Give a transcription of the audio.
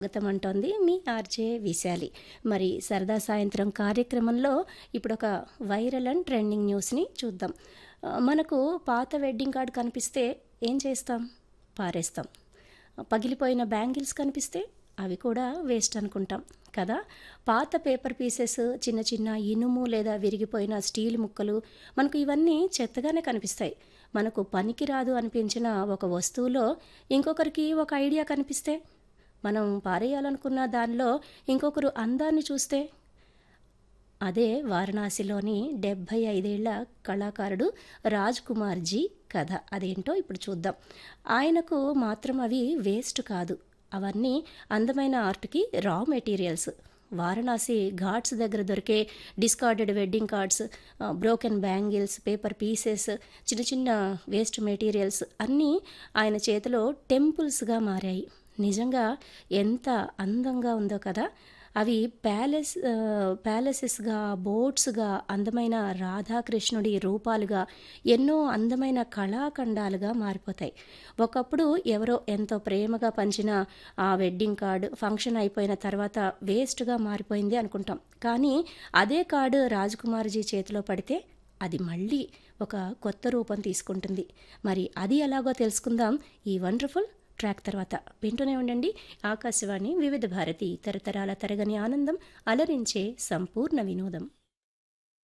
స్వాగతం అంటోంది మీ ఆర్జే విశాలి మరి సరదా సాయంత్రం కార్యక్రమంలో ఇప్పుడు ఒక వైరల్ అండ్ ట్రెండింగ్ న్యూస్ని చూద్దాం ఆ, మనకు పాత వెడ్డింగ్ కార్డ్ కనిపిస్తే ఏం చేస్తాం పారేస్తాం పగిలిపోయిన బ్యాంగిల్స్ కనిపిస్తే అవి కూడా వేస్ట్ అనుకుంటాం కదా పాత పేపర్ పీసెస్ చిన్న చిన్న ఇనుము లేదా విరిగిపోయిన స్టీల్ ముక్కలు మనకు ఇవన్నీ చెత్తగానే కనిపిస్తాయి మనకు పనికి రాదు అనిపించిన ఒక వస్తువులో ఇంకొకరికి ఒక ఐడియా కనిపిస్తే మనం పారేయాలనుకున్న దానిలో ఇంకొకరు అందాన్ని చూస్తే అదే వారణాసిలోని డెబ్భై ఐదేళ్ల కళాకారుడు రాజ్ కుమార్ జీ కథ అదేంటో ఇప్పుడు చూద్దాం ఆయనకు మాత్రం అవి వేస్ట్ కాదు అవన్నీ అందమైన ఆర్ట్కి రా మెటీరియల్స్ వారణాసి ఘాట్స్ దగ్గర దొరికే discarded wedding cards broken bangles paper pieces చిన్న చిన్న వేస్ట్ మెటీరియల్స్ అన్నీ ఆయన చేతిలో టెంపుల్స్గా మారాయి నిజంగా ఎంత అందంగా ఉందో కదా అవి ప్యాలెస్ ఆ, ప్యాలెసెస్గా బోట్స్గా అందమైన రాధాకృష్ణుడి రూపాలుగా ఎన్నో అందమైన కళాఖండాలుగా మారిపోతాయి ఒకప్పుడు ఎవరో ఎంతో ప్రేమగా పంచిన ఆ వెడ్డింగ్ కార్డు ఫంక్షన్ అయిపోయిన తర్వాత వేస్ట్గా మారిపోయింది అనుకుంటాం కానీ అదే కార్డు రాజకుమార్జీ చేతిలో పడితే అది మళ్ళీ ఒక కొత్త రూపం తీసుకుంటుంది మరి అది ఎలాగో తెలుసుకుందాం ఈ వండర్ఫుల్ ట్రాక్ తర్వాత వింటూనే ఉండండి ఆకాశవాణి వివిధ భారతి తరతరాల తరగని ఆనందం అలరించే సంపూర్ణ వినోదం